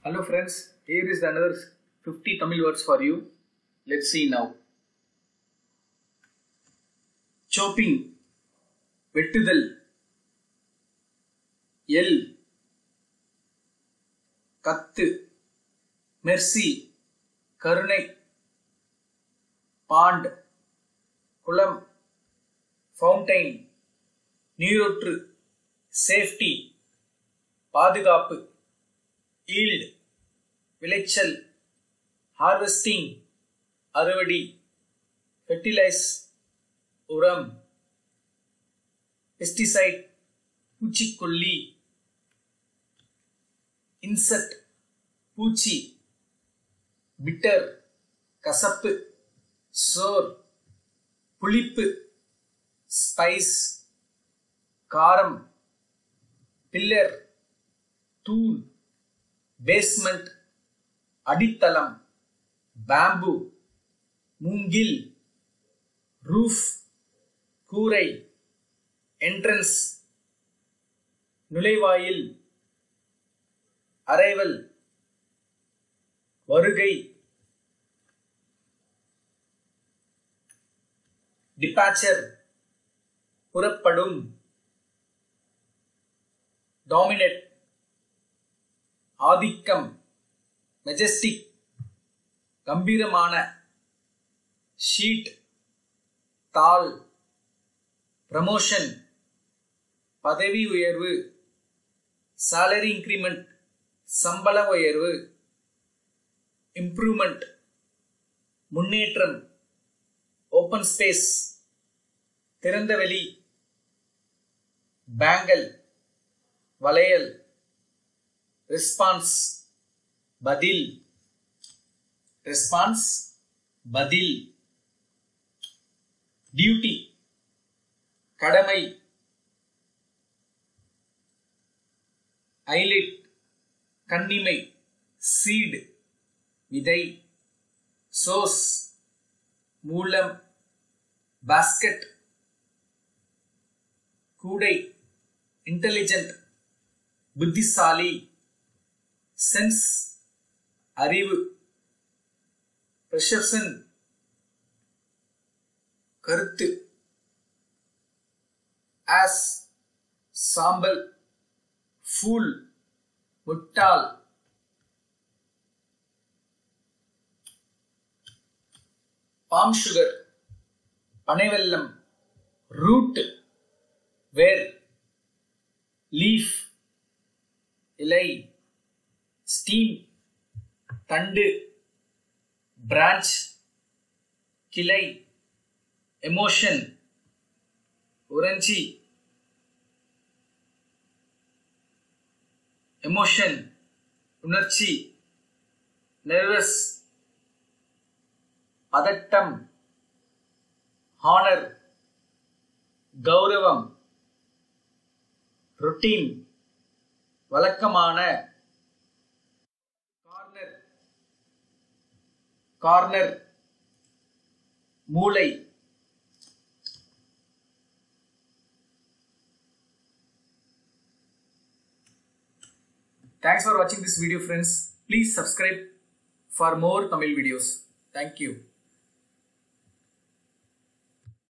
Hello friends, here is another 50 Tamil words for you. Let's see now. Chopping, வெட்டுதல் எல் கத்து mercy கருணை pond குளம் ஃபவுண்டைன் நீரூற்று சேஃப்டி பாதுகாப்பு ஈல்டு விளைச்சல் ஹார்வெஸ்டிங் அறுவடை ஃபெர்டிலைஸ் உரம் பெஸ்டிசைட் பூச்சிக்கொல்லி இன்செக்ட் பூச்சி பிட்டர் கசப்பு சோர் புளிப்பு ஸ்பைஸ் காரம் பில்லர் தூண் பேஸ்மெண்ட் அடித்தளம் பேம்பு மூங்கில் ரூஃப் கூரை என்ட்ரன்ஸ் நுழைவாயில் அரைவல் வருகை டிபாச்சர் புறப்படும் டாமினேட் ஆதிக்கம் மெஜஸ்டிக் கம்பீரமான ஷீட் தாள் ப்ரமோஷன் பதவி உயர்வு சாலரி இன்க்ரிமெண்ட் சம்பள உயர்வு இம்ப்ரூவ்மெண்ட் முன்னேற்றம் ஓப்பன் ஸ்பேஸ் திறந்தவெளி பேங்கல் வளையல் ரெஸ்பான்ஸ் பதில் ரெஸ்பான்ஸ் பதில் டியூட்டி கடமை ஐலிட் கன்னிமை சீடு விதை சோஸ் மூலம் பாஸ்கெட் கூடை இன்டெலிஜென்ட் புத்திசாலி சென்ஸ் அறிவு பெர்செப்ஷன் கருத்து ஆஸ் சாம்பல் ஃபூல் முட்டாள் பாம் சுகர் பனைவெல்லம் ரூட் வேர் லீஃப் இலை ஸ்டீம் தண்டு பிரான்ச் கிளை எமோஷன் உறைஞ்சி எமோஷன் உணர்ச்சி நர்வஸ் பதட்டம் ஹானர் கௌரவம் ரொட்டீன் வழக்கமான கார்னர் கார்னர் மூளை Thanks for watching this video friends. Please subscribe for more Tamil videos. Thank you.